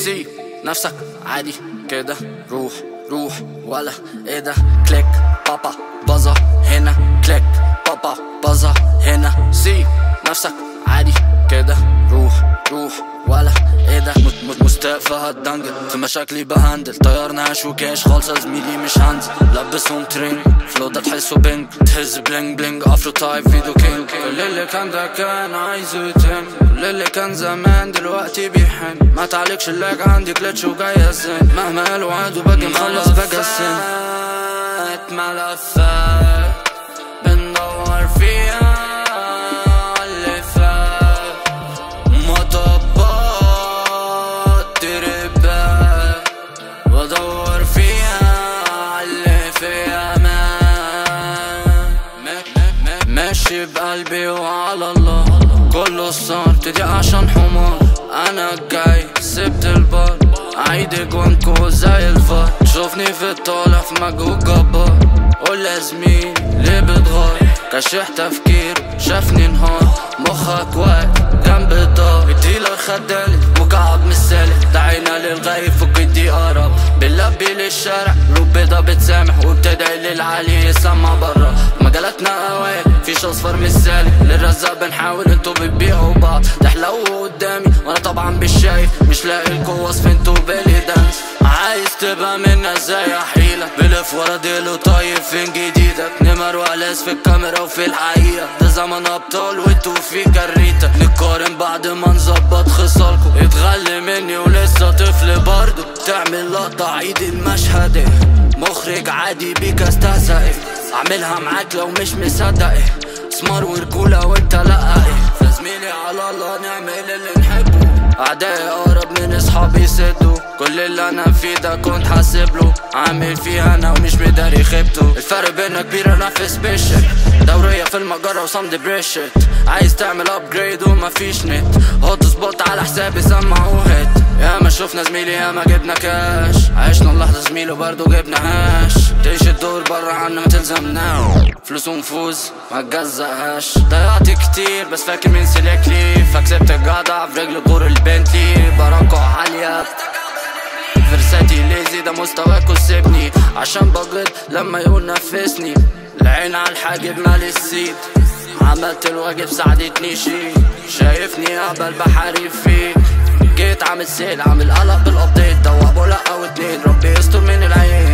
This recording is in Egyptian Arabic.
سي نفسك عادي كده روح روح ولا ايه ده كليك بابا بازا هنا كليك بابا بازا هنا سي نفسك عادي كده روح روح ولا ايه ده مت- مت- مستاء فهتدنجل في مشاكلي بهندل طيار ناش وكاش خالصة زميلي مش هنزل لبسهم ترينج فلو ده تحسه بينج تهز بلينج بلينج افرو تايب فيديو كينج كل اللي كان ده كان عايزه يتم كل اللي كان زمان دلوقتي بيحن ما تعليقش اللاج عندي كلتش وجاي الزن مهما قالوا عادوا باجي مخلص باجي السن ملفات بندور فيها اللي فات مطبات تربات وادور فيها اللي فيها مان ماشي بقلبي وعلى الله كله صار تدي عشان حمار انا جاي سبت البار عيد جوانكو زي الفار شوفني في الطالع في مجهود جبار قول يا زميلي ليه بتغار كشح تفكير شافني نهار مخك واقف جنب الدار الديلر خدالي وكعب مش سالك دعينا للغايب فك دي قرب بنلبي للشارع قلوب بيضا بتسامح وبتدعي للعالي يسمع برا مجالاتنا اوائل فيش اصفر مش سالك للرزاق بنحاول انتوا بتبيعوا بعض تحلو قدامي وانا طبعا مش شايف مش لاقي لكم وصف انتوا بالي دانس عايز تبقى منا زي حيلة بلف ورا ديل طيب فين جديدك نمر وعلاس في الكاميرا وفي الحقيقة ده زمن ابطال وانتوا في كريتة نقارن بعد ما نظبط خصالكم اتغلي مني ولسه طفل برضه تعمل لقطة عيد المشهد مخرج عادي بيك استهزأ إيه. اعملها معاك لو مش مصدق إيه. اسمر ورجولة وانت لا إيه. فزميلي على الله نعمل اللي نحبه اعدائي اقرب من اصحابي يسدوا كل اللي انا فيه ده كنت حاسب له عامل فيها انا ومش مداري خيبته الفرق بينا كبير انا في سبيشال دورية في المجرة وصمد بريشت عايز تعمل ابجريد ومفيش نت هوت سبوت على حسابي سمعوا هيت يا ما شفنا زميلي يا ما جبنا كاش عشنا اللحظة زميلي وبرضه جبنا هاش تعيش الدور برا عنا ما تلزمنا فلوس ونفوز ما تجزقهاش ضيعت كتير بس فاكر مين سلكلي فكسبت الجدع في رجل بور البنتلي برقع عالية فرساتي ليزي ده مستواكوا سيبني عشان بجد لما يقول نفسني العين على الحاجب مال السيد عملت الواجب ساعدتني شي شايفني اهبل بحارب فيك جيت عامل سيل عامل قلق بالابديت دوق لا او اتنين ربي يستر من العين